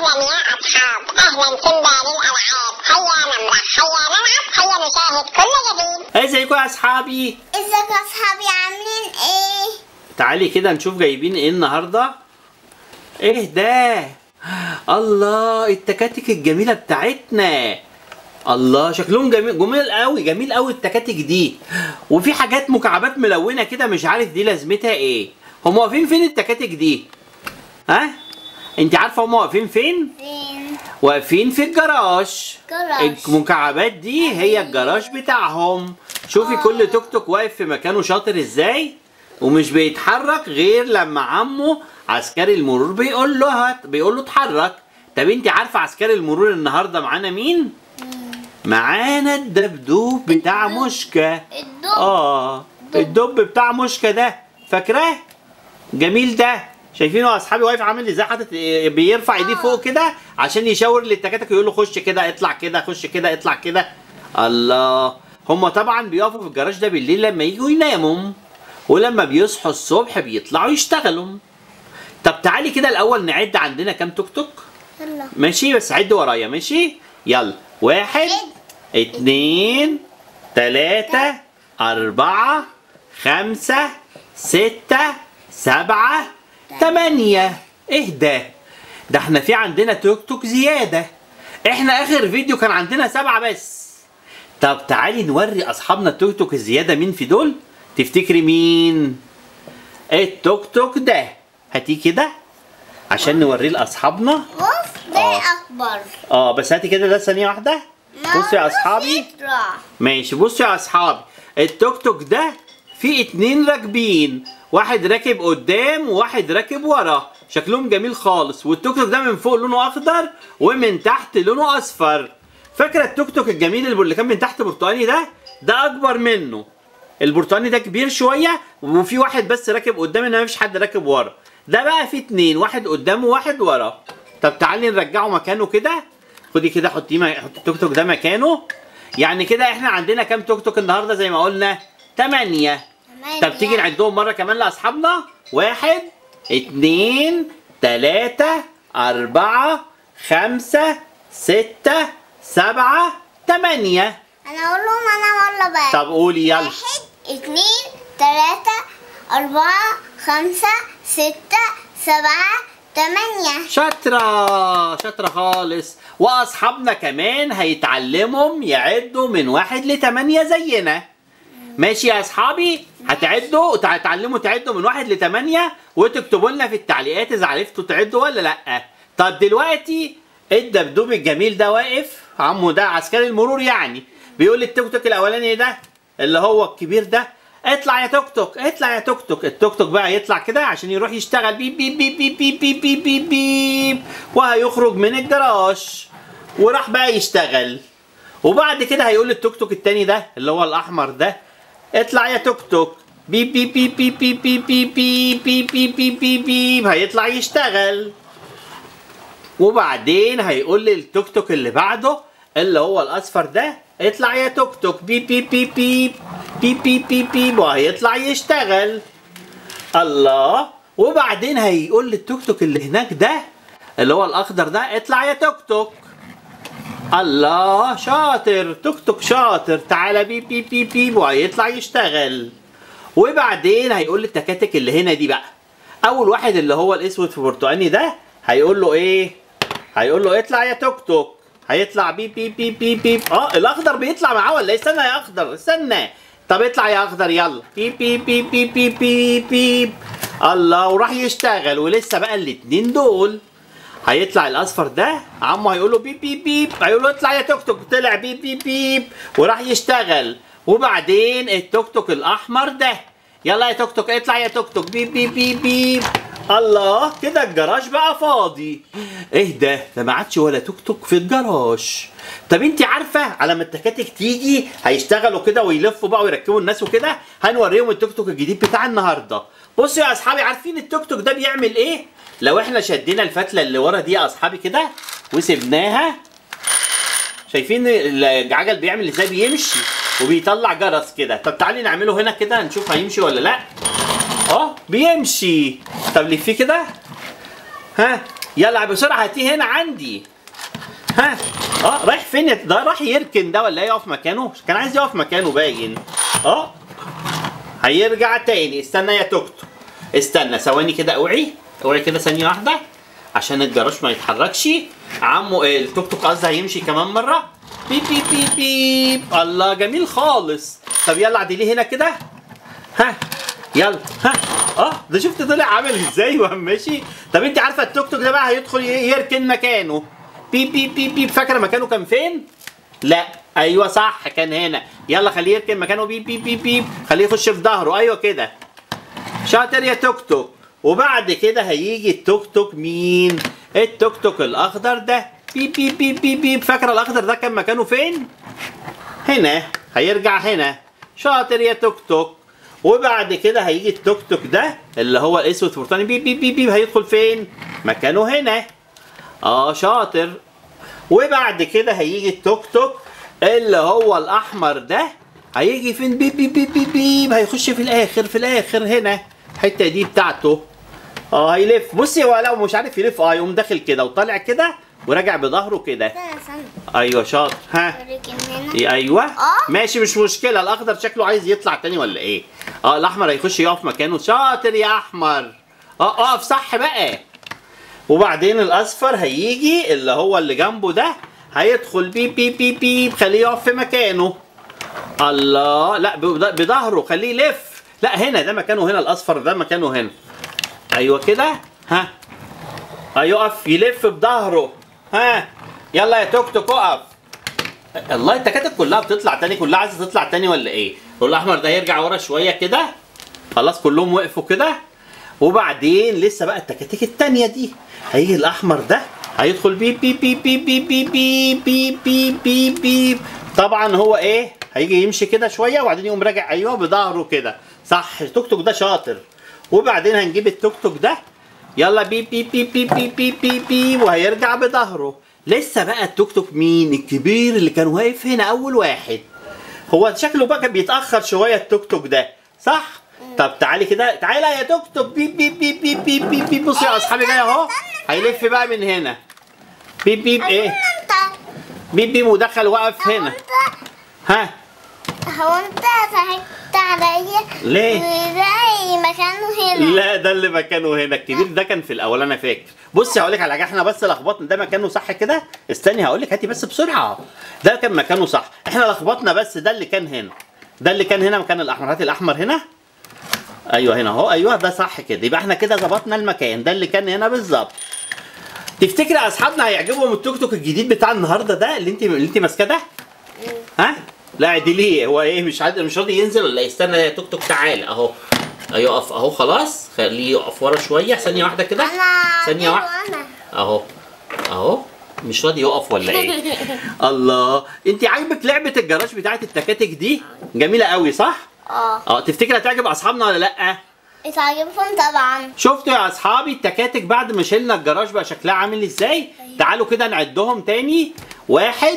أهلا يا أصحاب أهلا سيمبا للألعاب هيا نمرح هيا نلعب هيا نشاهد كل جديد ازيكم يا اصحابي ازيك يا أصحابي عاملين إيه؟ تعالي كده نشوف جايبين ايه النهارده ايه ده الله التكاتك الجميله بتاعتنا الله شكلهم جميل جميل قوي جميل قوي التكاتك دي وفي حاجات مكعبات ملونه كده مش عارف دي لازمتها ايه هم واقفين فين التكاتك دي ها انت عارفه هم واقفين فين فين؟ واقفين في الجراج جراج. المكعبات دي هي الجراج بتاعهم شوفي كل توك توك واقف في مكانه شاطر ازاي ومش بيتحرك غير لما عمه عسكري المرور بيقول له هات بيقول له اتحرك طب انت عارفه عسكري المرور النهارده معانا مين معانا الدبدوب بتاع الدب. مشكه الدب. اه الدب بتاع مشكه ده فاكراه جميل ده شايفينه يا اصحابي واقف عامل ازاي حاطط بيرفع ايديه فوق كده عشان يشاور للتكاتك يقول له خش كده اطلع كده خش كده اطلع كده الله هم طبعا بيقفوا في الجراج ده بالليل لما يجوا يناموا ولما بيصحوا الصبح بيطلعوا يشتغلوا طب تعالي كده الاول نعد عندنا كام توك توك يلا ماشي بس عد ورايا ماشي يلا واحد اتنين تلاتة أربعة خمسة ستة سبعة تمانية ايه ده ده احنا في عندنا توك توك زيادة احنا اخر فيديو كان عندنا سبعة بس طب تعالي نوري اصحابنا التوك توك الزيادة مين في دول تفتكري مين التوك توك ده هاتيه كده عشان نوريه لاصحابنا بص ده آه. أكبر اه بس هاتي كده ده ثانية واحدة بصوا يا اصحابي يطلع. ماشي بصوا يا اصحابي التوك توك ده فيه اتنين راكبين واحد راكب قدام وواحد راكب ورا شكلهم جميل خالص والتوك توك ده من فوق لونه اخضر ومن تحت لونه اصفر فاكره التوك توك الجميل اللي كان من تحت برتقاني ده ده اكبر منه البرتقاني ده كبير شويه وفي واحد بس راكب قدام انما مفيش حد راكب ورا ده بقى فيه اتنين واحد قدام وواحد ورا طب تعالي نرجعه مكانه كده خدي كده حطيه م- حطي التوك توك ده مكانه يعني كده احنا عندنا كام توك توك النهارده زي ما قلنا تمانية طب تيجي نعدهم مرة كمان لأصحابنا واحد اتنين تلاتة أربعة خمسة ستة سبعة تمانية أنا أقول لهم أنا والله بقى طب قولي يلا واحد اتنين تلاتة أربعة خمسة ستة سبعة تمانية شاطرة شاطرة خالص وأصحابنا كمان هيتعلموا يعدوا من واحد لتمانية زينا ماشي يا أصحابي هتعدوا هتتعلموا تعدوا من واحد لتمانية وتكتبوا لنا في التعليقات إذا عرفتوا تعدوا ولا لأ طب دلوقتي الدبدوب الجميل ده واقف عمو ده عسكري المرور يعني بيقول لي التوك توك الأولاني ده اللي هو الكبير ده اطلع يا توك توك اطلع يا توك توك التوك توك بقى يطلع كده عشان يروح يشتغل بيب بيب بيب بيب بيب بيب بيب بيب, بيب وهيخرج من الجراج وراح بقى يشتغل وبعد كده هيقول التوك توك التاني ده اللي هو الاحمر ده اطلع يا توك توك بيب بيب بيب بيب بيب بيب بيب بيب بيب بيب بيب بيب بيب هيطلع يشتغل وبعدين هيقول لي التوك توك اللي بعده اللي هو الاصفر ده اطلع يا توك توك بيب بيب بيب بيب بيب بيب بيب بيب وهيطلع يشتغل الله وبعدين هيقول لي التوك توك اللي هناك ده اللي هو الاخضر ده اطلع يا توك توك الله شاطر توك توك شاطر تعالى بيب بيب بيب بيب وهيطلع يشتغل وبعدين هيقول لي التكاتك اللي هنا دي بقى اول واحد اللي هو الاسود في برتقاني ده هيقول له ايه هيقول له اطلع يا توك توك هيطلع بيب بيب بيب بيب بيب اه الاخضر بيطلع معاه ولا إيه؟ استنى يا اخضر استنى طب اطلع يا اخضر يلا بيب بيب بيب بيب بيب بيب بيب الله وراح يشتغل ولسه بقى الاتنين دول هيطلع الاصفر ده عمو هيقول له بيب بيب بيب هيقول له اطلع يا توك توك طلع بيب بيب بيب وراح يشتغل وبعدين التوك توك الاحمر ده يلا يا توك توك اطلع يا توك توك بيب بيب بيب بيب الله كده الجراج بقى فاضي ايه ده ده ما عادش ولا توك توك في الجراج طب انت عارفه على ما التكاتك تيجي هيشتغلوا كده ويلفوا بقى ويركبوا الناس وكده هنوريهم التوك توك الجديد بتاع النهارده بصوا يا اصحابي عارفين التوك توك ده بيعمل ايه لو احنا شدينا الفتله اللي ورا دي يا اصحابي كده وسبناها شايفين العجل بيعمل ازاي بيمشي وبيطلع جرس كده طب تعالي نعمله هنا كده نشوف هيمشي ولا لا اه بيمشي طب لفيه كده ها يلا بسرعه هاتيه هنا عندي ها اه رايح فين يا- ده راح يركن ده ولا إيه؟ يقف مكانه كان عايز يقف مكانه باين اه هيرجع تاني استنى يا توك توك استنى ثواني كده اوعي اوعي كده ثانيه واحده عشان الجراج ما يتحركش عمو إيه، التوك توك قصدي هيمشي كمان مره بيب بيب بيب بيب الله جميل خالص طب يلا عدليه هنا كده ها يلا ها اه ده شفت طلع عامل ازاي وهم ماشي طب انت عارفه التوك توك ده بقى هيدخل ي- يركن مكانه بيب بيب بيب بيب فاكره مكانه كان فين لا ايوه صح كان هنا يلا خليه يركن مكانه بيب بيب بيب بيب خليه يخش في ظهره ايوه كده شاطر يا توك توك وبعد كده هيجي التوك توك مين التوك توك الاخضر ده بيب بيب بيب بيب بيب فاكره الاخضر ده كان مكانه فين هنا هيرجع هنا شاطر يا توك توك وبعد كده هيجي التوك توك ده اللي هو الاسود فرطاني بيب بيب بيب بيب هيدخل فين مكانه هنا اه شاطر وبعد كده هيجي التوك توك اللي هو الاحمر ده هيجي فين بيب بيب بيب بيب, بيب. هيخش في الاخر في الاخر هنا الحته دي بتاعته اه هيلف بصي هو لو مش عارف يلف اه يقوم داخل كده وطالع كده وراجع بظهره كده استنى استنى ايوه شاطر ها اوريك من هنا إيه ايوه آه. ماشي مش مشكله الاخضر شكله عايز يطلع تاني ولا ايه اه الاحمر هيخش يقف مكانه شاطر يا احمر اه اقف صح بقى وبعدين الاصفر هيجي اللي هو اللي جنبه ده هيدخل بيب بيب بيب بيب خليه يقف في مكانه الله لا بض- بظهره خليه يلف لا هنا ده مكانه هنا الاصفر ده مكانه هنا ايوه كده ها هيقف يلف بظهره ها يلا يا توك توك اقف الله التكاتك كلها بتطلع تاني كلها عايزه تطلع تاني ولا ايه؟ والاحمر ده يرجع ورا شويه كده خلاص كلهم وقفوا كده وبعدين لسه بقى التكاتك التانيه دي هيجي الاحمر ده هيدخل بيب بيب بيب بيب بيب بيب بيب بيب بيب بيب بيب طبعا هو ايه؟ هيجي يمشي كده شويه وبعدين يقوم راجع ايوه بظهره كده صح التوك توك ده شاطر وبعدين هنجيب التوك توك ده يلا بيب بيب بيب بيب بيب بيب بيب, بيب وهيرجع بظهره لسه بقى التوك توك مين الكبير اللي كان واقف هنا اول واحد هو شكله بقى كان بيتاخر شويه التوك توك ده صح طب تعالي كده تعالى يا توك توك بيب بيب بيب بيب بيب بيب, بيب. بصي يا اصحابي جاي اهو هيلف بقى من هنا بيب بيب ايه انت بيب بيب ودخل وقف هو هنا انت ها هو انت ضحكت عليا ليه؟ وزي مكانه هنا لا ده اللي مكانه هنا الكبير ده كان في الاول انا فاكر بصي هقول لك على حاجه احنا بس لخبطنا ده مكانه صح كده استني هقول لك هاتي بس بسرعه ده كان مكانه صح احنا لخبطنا بس ده اللي كان هنا ده اللي كان هنا مكان الاحمر هاتي الاحمر هنا ايوه هنا اهو ايوه ده صح كده يبقى احنا كده ظبطنا المكان ده اللي كان هنا بالظبط تفتكري يا اصحابنا هيعجبهم التوك توك الجديد بتاع النهارده ده اللي انت اللي انت ماسكاه ده ها لا عدليه هو ايه مش عاد مش راضي ينزل ولا إيه؟ استنى يا توك توك تعالى اهو يقف اهو خلاص خليه يقف ورا شويه ثانيه واحده كده انا ثانيه واحده انا اهو اهو مش راضي يقف ولا ايه الله انت عاجبك لعبه الجراج بتاعت التكاتك دي جميله قوي صح اه اه تفتكر هتعجب اصحابنا ولا لا اتعجبهم طبعا شفتوا يا اصحابي التكاتك بعد ما شلنا الجراج بقى شكلها عامل ازاي تعالوا كده نعدهم تاني واحد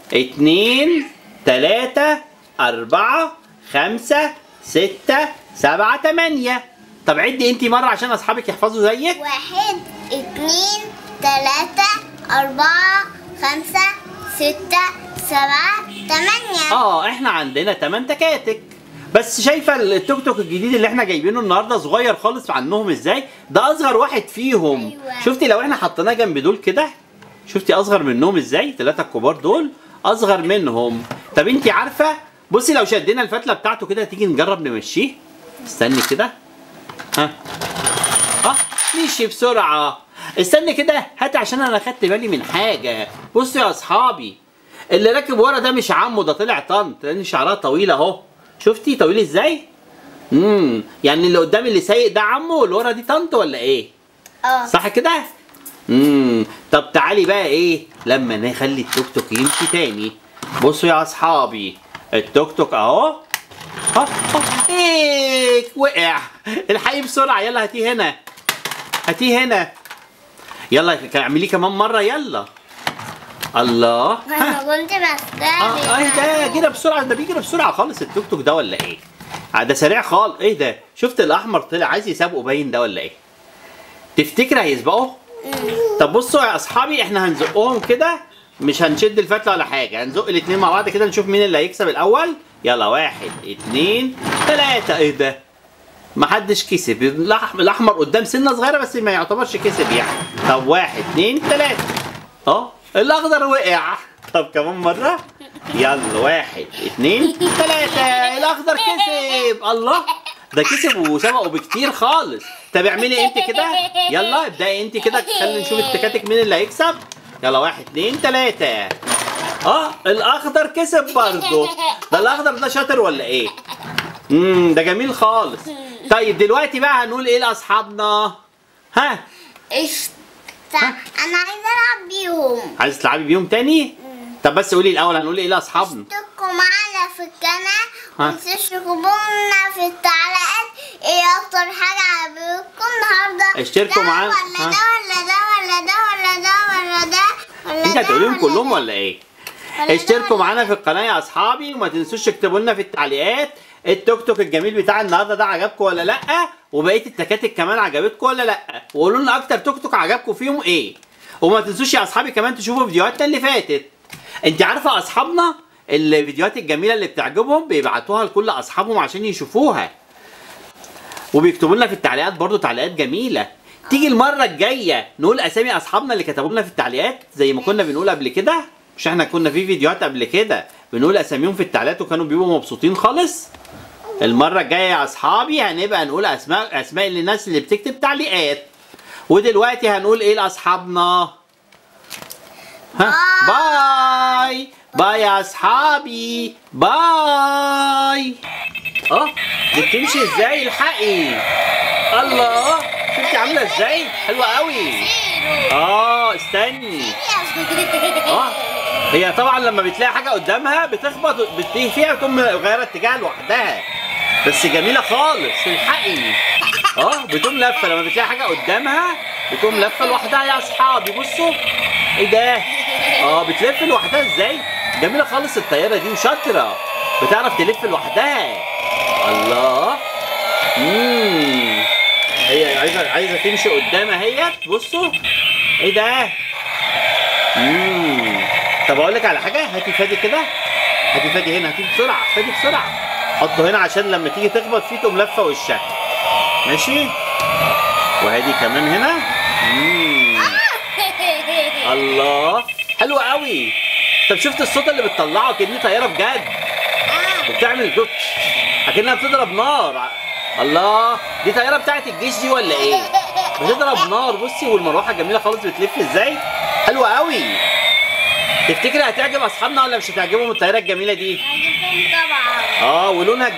اتنين تلاتة أربعة خمسة ستة سبعة تمانية طب عدي انتي مرة عشان اصحابك يحفظوا زيك واحد اتنين تلاتة أربعة خمسة ستة سبعة تمانية اه احنا عندنا تمن تكاتك بس شايفه التوك توك الجديد اللي احنا جايبينه النهارده صغير خالص عنهم ازاي ده اصغر واحد فيهم أيوة. شفتي لو احنا حطيناه جنب دول كده شفتي اصغر منهم ازاي ثلاثه الكبار دول اصغر منهم طب انت عارفه بصي لو شدينا الفتله بتاعته كده تيجي نجرب نمشيه استني كده ها اه مشي بسرعه استني كده هات عشان انا خدت بالي من حاجه بصوا يا اصحابي اللي راكب ورا ده مش عمه ده طلع طنط لان شعرها طويله اهو شفتي طويل ازاي امم يعني اللي قدام اللي سايق ده عمه واللي ورا دي طنط ولا ايه اه صح كده امم طب تعالي بقى ايه لما نخلي التوك توك يمشي تاني بصوا يا اصحابي التوك توك اهو ها ها ايه وقع الحقي بسرعه يلا هاتيه هنا هاتيه هنا يلا ك- اعمليه كمان مره يلا الله ها. انا كنت اه ايه بستعمل ده كده بسرعه ده بيجري بسرعه خالص التوك توك ده ولا ايه؟ آه ده سريع خالص ايه ده؟ شفت الاحمر طلع عايز يسابقه باين ده ولا ايه؟ تفتكر هيسبقه؟ طب بصوا يا اصحابي احنا هنزقهم كده مش هنشد الفتله ولا حاجه هنزق الاتنين مع بعض كده نشوف مين اللي هيكسب الاول يلا واحد اتنين تلاته ايه ده محدش كسب الأح- الاحمر قدام سنه صغيره بس ما يعتبرش كسب يعني طب واحد اتنين تلاته اه الاخضر وقع طب كمان مره يلا واحد اتنين تلاته الاخضر كسب الله ده كسب وسبقه بكتير خالص طب اعملي انت كده يلا ابدأي انت كده خلينا نشوف التكاتك مين اللي هيكسب يلا واحد اتنين تلاته اه الاخضر كسب برضه ده الاخضر ده شاطر ولا ايه امم ده جميل خالص طيب دلوقتي بقى هنقول ايه لاصحابنا ها قشطة أنا عايزة ألعب بيهم عايز تلعبي بيهم تاني طب بس قولي الاول هنقول ايه لاصحابنا اشتركوا معانا في القناة ها. وتشتركوا لنا في التعليقات ايه أكتر حاجة عجبتكم النهاردة اشتركوا ده معانا. ولا ها. ده ولا ده ولا ده ولا ده ولا ده ولا انت ده هتقوليهم ولا كلهم ده؟ ولا ايه ولا ده اشتركوا ولا معانا في القناه يا اصحابي وما تنسوش تكتبوا لنا في التعليقات التوك توك الجميل بتاع النهارده ده عجبكم ولا لا وبقيه التكاتك كمان عجبتكم ولا لا وقولوا لنا اكتر توك توك عجبكم فيهم ايه وما تنسوش يا اصحابي كمان تشوفوا فيديوهاتنا اللي فاتت انت عارفه اصحابنا الفيديوهات الجميله اللي بتعجبهم بيبعتوها لكل اصحابهم عشان يشوفوها وبيكتبوا لنا في التعليقات برضو تعليقات جميله تيجي المره الجايه نقول اسامي اصحابنا اللي كتبوا لنا في التعليقات زي ما كنا بنقول قبل كده مش احنا كنا في فيديوهات قبل كده بنقول اساميهم في التعليقات وكانوا بيبقوا مبسوطين خالص المره الجايه يا اصحابي هنبقى نقول اسماء اسماء الناس اللي بتكتب تعليقات ودلوقتي هنقول ايه لاصحابنا ها باي باي يا اصحابي باي اه دي بتمشي ازاي الحقي الله شفتي عامله ازاي حلوه قوي اه استني اه هي طبعا لما بتلاقي حاجه قدامها بتخبط بتتيه فيها وتقوم مغيره اتجاه لوحدها بس جميله خالص الحقي اه بتقوم لفه لما بتلاقي حاجه قدامها بتقوم لفه لوحدها يا اصحابي بصوا ايه ده اه بتلف لوحدها ازاي جميله خالص الطياره دي وشاطره بتعرف تلف لوحدها الله امم هي عايزه عايزه تمشي قدام اهيت بصوا ايه ده امم طب اقول لك على حاجه هاتي فادي كده هاتي فادي هنا هاتي بسرعه فادي بسرعه حطه هنا عشان لما تيجي تخبط فيه تقوم لفه وشها ماشي وهادي كمان هنا امم الله حلو قوي طب شفت الصوت اللي بتطلعه كأني طياره بجد وبتعمل دوت اكنها بتضرب نار الله دي طياره بتاعت الجيش دي ولا ايه بتضرب نار بصي والمروحه جميله خالص بتلف ازاي حلوه قوي تفتكري هتعجب اصحابنا ولا مش هتعجبهم الطياره الجميله دي عجبتهم طبعا اه ولونها